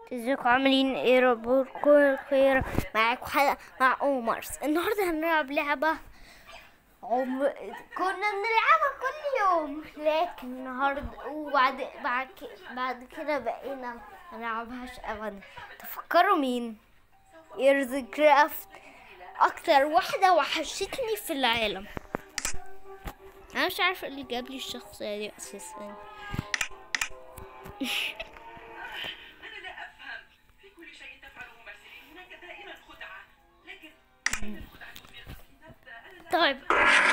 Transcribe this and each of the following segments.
ازيكم عاملين ايه رب كل خير معاكم حلقة مع عمر النهاردة هنلعب لعبة عم... كنا بنلعبها كل يوم لكن النهاردة وبعد بعد ك... بعد كده بقينا ما نلعبهاش ابدا تفكروا مين ايرز كرافت اكتر واحدة وحشتني في العالم انا مش عارفة اللي جاب لي الشخصية دي اساسا أنا لا أفهم في كل شيء تفعله مرسلين هناك دائما خدعة لكن أين الخدعة في قصة أنا لا طيب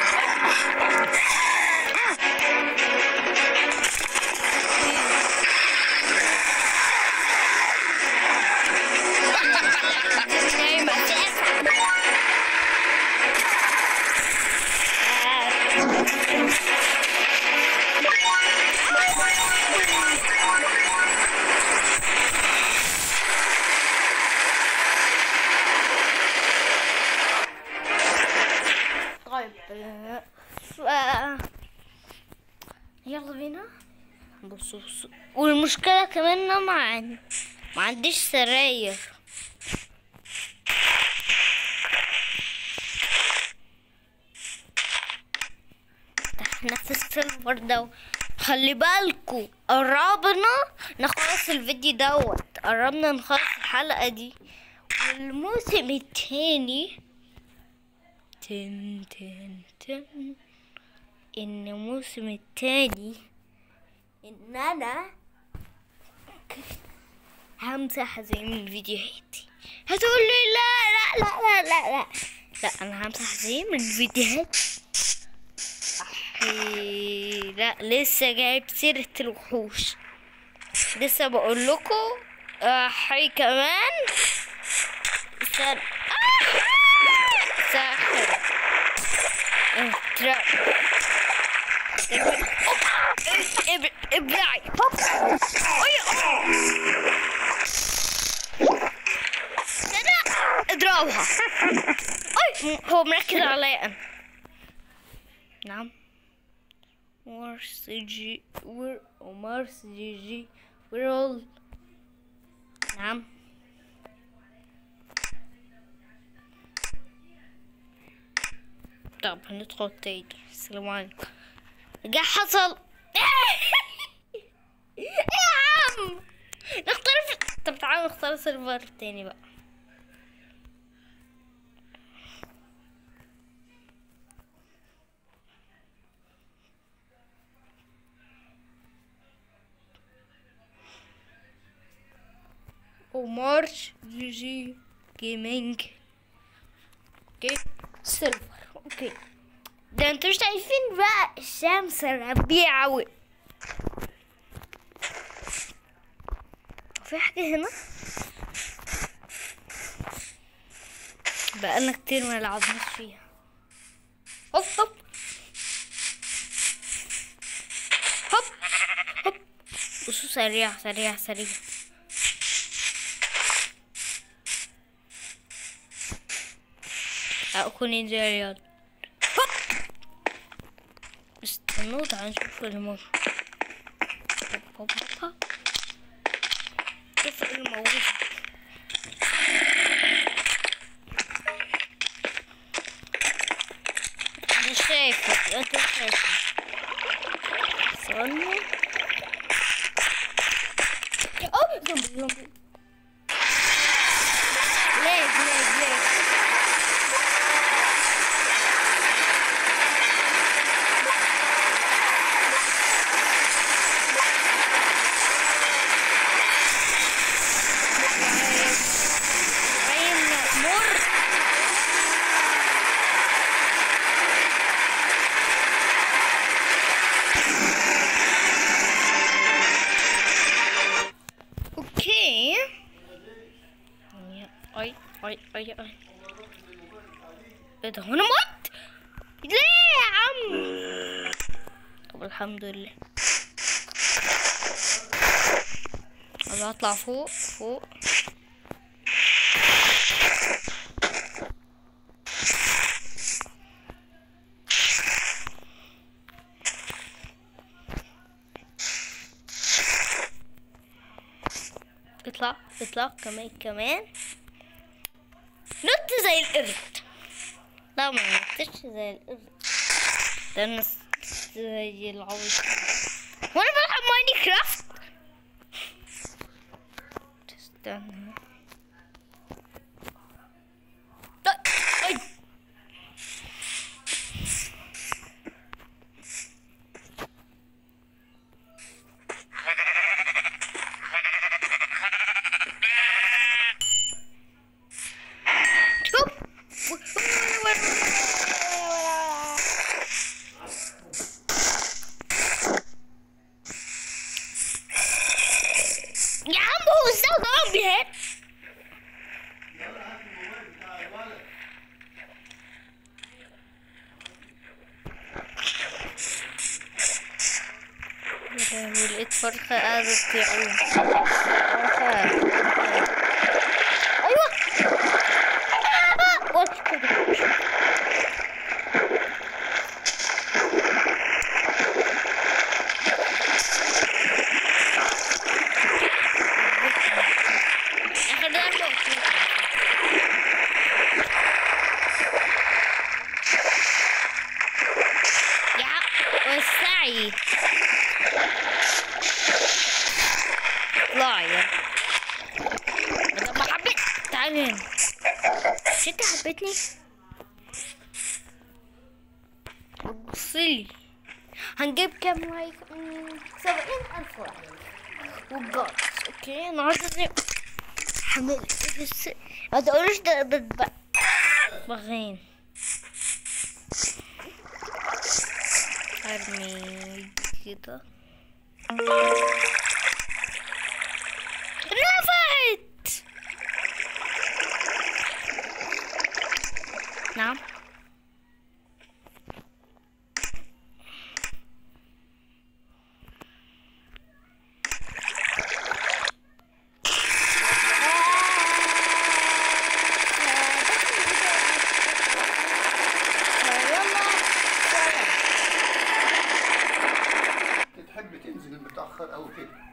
طيب ف... يلا بينا بصوا بصوا والمشكلة كمان إن أنا ما عن- ما عنديش سراير احنا في السيرفر ده خلي بالكوا قربنا نخلص الفيديو دوت قربنا نخلص الحلقة دي والموسم التاني تن تن تن ان الموسم التاني ان انا همسح زي من فيديوهاتي هتقول لي لا لا لا لا لا لا لا انا همسح زي من فيديوهاتي أحي لا لسه جايب سيرة الوحوش لسه بقول لكم أحي كمان استنى ساحر تراب إب- ابلعي هوب أي. لا اضربها اي هو مركز عليا انا نعم مارس جي وير مارس جي جي ويرول نعم طب هندخل تاني السلام عليكم جا حصل ايه يا عم نختار في... طب تعالوا نختار سيرفر تاني بقى ومارش جي جي جيمنج اوكي سيلفر اوكي ده انتوا مش شايفين بقى الشمس ربيع اوي في حاجة هنا بقالنا كتير ما لعبناش فيها هوب هوب هوب هوب بصوا سريع سريع سريع أكون ريال هوب استنوا تعالوا نشوف الموت هوب هوب هوب شوف الموت أنا شايفك أنت شايفك استنى أوه زومبي زومبي ليك ليك ليك عين مر اوكي يا- اي اي اي اي ايه ده هو انا مت ليه يا عم طب الحمد لله انا هطلع فوق فوق اطلع اطلع كمان كمان نط زي القرد لا ما نطش زي القرد ده نط زي العبيط وانا بلعب ماينكرافت استنى لا، أي. شوف. يا عم هو ازاي ضرب بيها يا لهوي لقيت فرخة قاعدة تعوم فرخة أيوة آه، وقت كده. آخر ضربة. يا وسعي اطلعي يلا بدل ما حبيت تعالي هنا مش انت حبيتني بصلي هنجيب كام لايك مم، سبعين ألف لايك وجايز اوكي النهارده حمل بس ما تقولوش ده ده بغين ارمي كده نفعت نعم تحب تنزل متأخر أو كده